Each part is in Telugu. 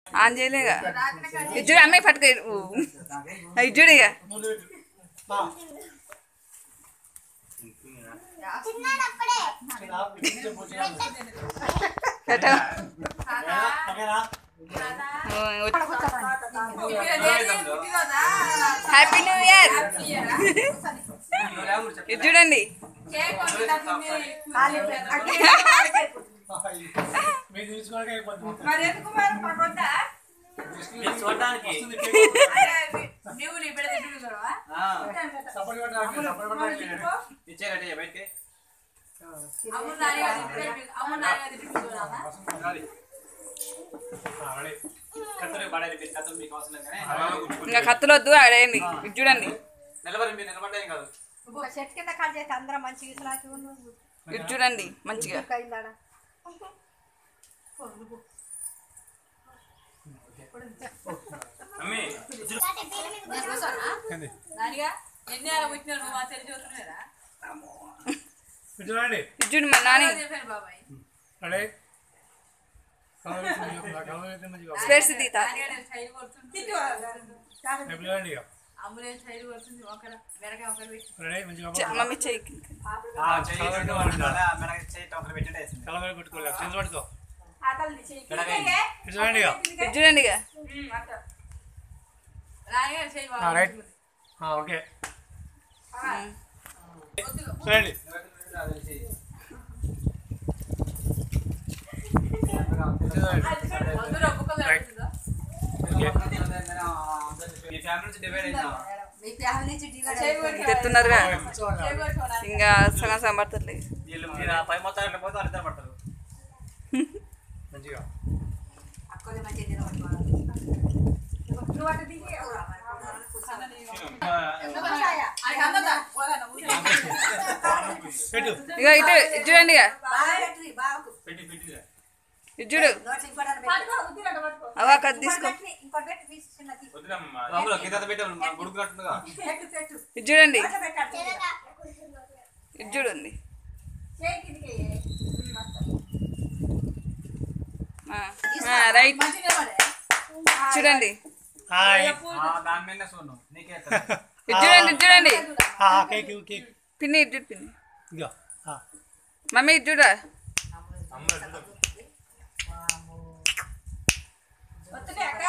ఆన్ చేయలేగా ఇజ్జుడు అమ్మాయి పట్టుకో ఇజ్జుడు ఇక పెట్ట హ్యాపీ న్యూ ఇయర్ ఇది చూడండి మీరు తీసుకోవడానికి అయిపోతుంది మరి ఎందుకు మరి పడొద్దా? చూడడానికి నువ్వు నీ బిడ్డ తింటుంది చూడవా? సపోర్ట్ పెట్టడానికి సపోర్ట్ పెట్టడానికి ఇచ్చేయగట్టే బయటికి అమ్ముడు నాని గారి తింటుంది, అమ్ముడు నాని గారి తింటుంది చూడవా? రాలి. రెడీ కత్తులు పడేది మీరు కత్తులు మీకు అవసరం లేదు కానీ ఇంకా కత్తులు వద్దు ఆడేయండి ఇది చూడండి నిలబడి మీరు నిలబడ్డాయి కాదు చెట్టు కింద కాల్ చేస్తే అందరం మంచిగా ఇట్లాంటి ఉన్నాం ఇది చూడండి మంచిగా అయిందాడా అమ్మి నేను చూసానా? నానిగా ఎన్ని ఆడ పుట్టినారు నువ్వు మా తెలిసి చూస్తున్నారా ఇటు చూడండి ఇది చూడు మా నాని చెప్పాను బాబాయ్ రెడీ కలర్ వేసి కలర్ వేసి మంచిగా స్పేర్స్ తీత నానిగాడు స్టైల్ కొడుతుంది రేపు చూడండి ఇక అమ్ములే స్టైల్ కొడుతుంది ఒకరు వెనక ఒకరు పెట్టి రెడీ మంచిగా చె- మమ్మీ చెయ్యి చెయ్యి రెండు వాడుకోవాలా? మెడకి చెయ్యి టోకలు పెట్టేటే వేసింది. కలర్ వేసి పెట్టుకోలేదు చేతులు పట్టుకో మెడకి. ఇటు చూడండి ఇక ఇది చూడండి ఇక నానిగాడు స్టైల్ ఆ, బాగా రైట్ ఆ, ఓకే చూడండి అది చెయ్యి. ఇటు చూడండి అందరూ ఒక్కొక్కరు రైట్. పెడుతుందా? మీ ఫ్యామిలీ నుంచి డివైడ్ అయిందా మీ ఫ్యామిలీ నుంచి చేయి కొట్టి తెస్తున్నారుగా చేయి కొట్టి వాడు ఇంకా సగం సగం పడుతుంది వీళ్ళు మీరు ఆ పై మొత్తం ఎట్లా పోతే వాళ్ళిద్దరు పడతారు మంచిగా అక్కడే మంచిగా నిలబడుకోవాలి నువ్వు అటు దిగి అది అందదా? పోరా నువ్వు. పెట్టు ఇక ఇటు ఇది చూడండి ఇక బాగా పెట్టు బాగా పెట్టి పెట్టి ఇది చూడు నోట్స్ ఇంకోటి పెట్టు అవా కత్తి తీసుకో ఇంకోటి పెట్టు, ఇంకోటి పెట్టు తీసి చిన్న తీ. వద్దులమ్మా అందులో కింద పెట్టాము మా గుడుకు కట్టుగా పెట్టు పెట్టు ఇది చూడండి నోట్లో పెట్టాడు ఇది చూడండి చేయి కిందికి వేయి. ఆ, ఆ, రైట్ మంచిగా పడే. చూడండి హాయ్ దాని మీద చూడు నీకే ఎత్తదు. ఇది చూడండి ఇది చూడండి కేక్ కేక్ పిన్ని ఇది చూడు పిన్ని ఇక మమ్మీ ఇది చూడరా వస్తుందే అక్క.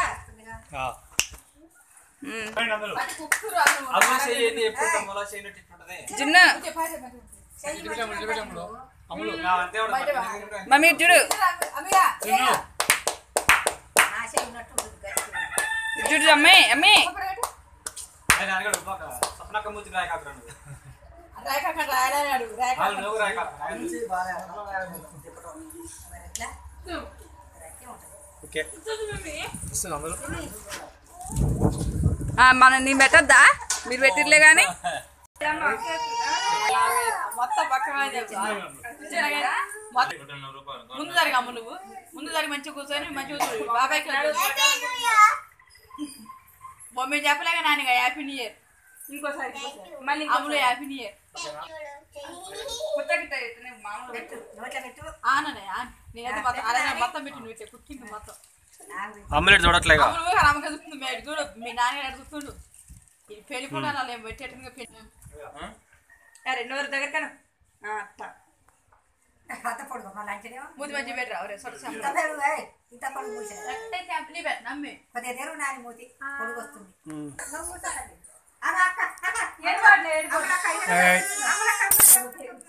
ఉమ్. అందరూ అది కుక్కురు అసలు. అమ్మ చెయ్యి ఏంటి ఎప్పుడు తమ్ములో చేయనట్టు ఇట్లుంటది జున్న కొంచెం పైన పెట్టు. ఇటు పెట్టాము ఇటు పెట్టాము అమ్ములు నా అంతే ఉండదు. మమ్మీ ఇది చూడు అమ్మిగా, తిన్ను నా చేయి ఉన్నట్టు ఉంటుంది గట్టిగా. ఇది చూడు అమ్మే అమ్మే అక్కడ పెట్టు. ఆయన అడగడు ఉప్పాక. స్వప్నక్క మూతికి రాయి కాకురా నువ్వు. రేఖ అక్కడ రాయలేడు. రేఖ వాళ్ళు నువ్వు రాయి కాకు. ఆయన మరి ఎట్లా? గట్టిగా ఉంటుంది. ఓకే వస్తుంది అందరూ ఆ, మన నీ పెట్టద్దా మీరు పెట్టిర్లే కానీ మొత్తం పక్కన చెప్పు. చూసారా కదా? మొత్తం ముందు జరిగి అమ్ము నువ్వు ముందు జరిగి మంచిగా కూర్చొని మంచిగా కూర్చో బాబాయ్ మమ్మీ చెప్పలేక నాన్నగా హ్యాపీ న్యూ ఇయర్ ఇంకోసారి మళ్ళీ అమ్ములు హ్యాపీ న్యూ ఇయర్ పెట్టు నోట్లో పెట్టు ఆననే నేనైతే మొత్తం అలాగే మొత్తం పెట్టి నువ్వు ఇట్లా కుట్టింది మొత్తం నాకు అమ్ములేట్ చూడట్లేగా అమ్ములు అమ్మకి చూస్తుంది మేడు చూడు మీ నాన్నగారు చూస్తుండు ఇది పెళ్లి కూడా అలా ఏం పెట్టేట్టుగా పెట్టి రెండు వరకు దగ్గర కను అత్త పొడుగు మళ్ళీ అంచనేమో మూతి మంచి పెట్టరా ఒరే సొట్ట ఇంత పెరుగు ఏయ్, ఇంత పొడుగు కూర్చో నీ పెట్ట నమ్మి కొద్దిగా తెరువు నాని మూతి పొడుగు వస్తుంది నువ్వు కూర్చోనండి అక్క అక్క అక్క ఏడవాడు ఏడు అమ్ములు అక్క, ఇక్కడ హాయ్ అమ్ములు అక్క, అమ్ములు అక్క.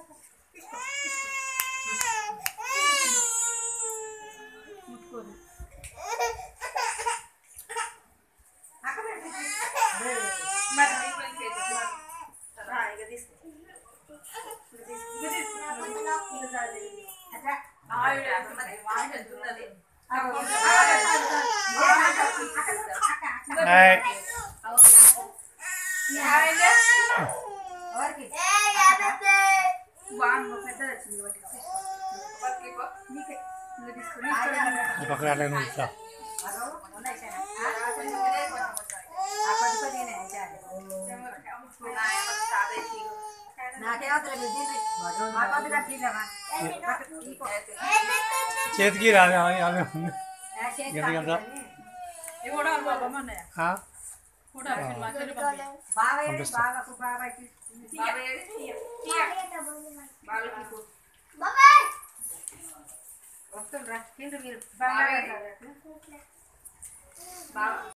అక్క పెట్టు. మరి రా, ఇక తీసుకో. ఇక తీసుకో. ఇక తీసుకో. ఇక చాలు. అట్లా. ఆవిడ మరి వాయిస్ ఎంతున్నది అక్క, అక్క, అక్క, అక్క. హాయ్ ఎవరికి? బాగుంది పెద్దది వచ్చింది ఒకటి. నీకే. నువ్వు తీసుకో. నీ ఇష్టం ఉన్నట్టు. పక్కన అట్లా ఇట్లా అదో, ఉన్నాయి చాలా. ఆ కొద్ది కొద్దిగానే చాలు. నాకేమవుతుంది దీన్ని మా కొద్దిగా తీద్దామా చేతికి రాదు ఆమె ఆమె ఉంది ఆ, చేతి గంట గంట. కాదు కానీ. ఇవి కూడా వాళ్ళ బాబమ్మ అన్నయ్య ఆ? కూడా సినిమా చెల్లి పంపి పంపిస్తా వస్తుండ్రా కింద మీరు బాగా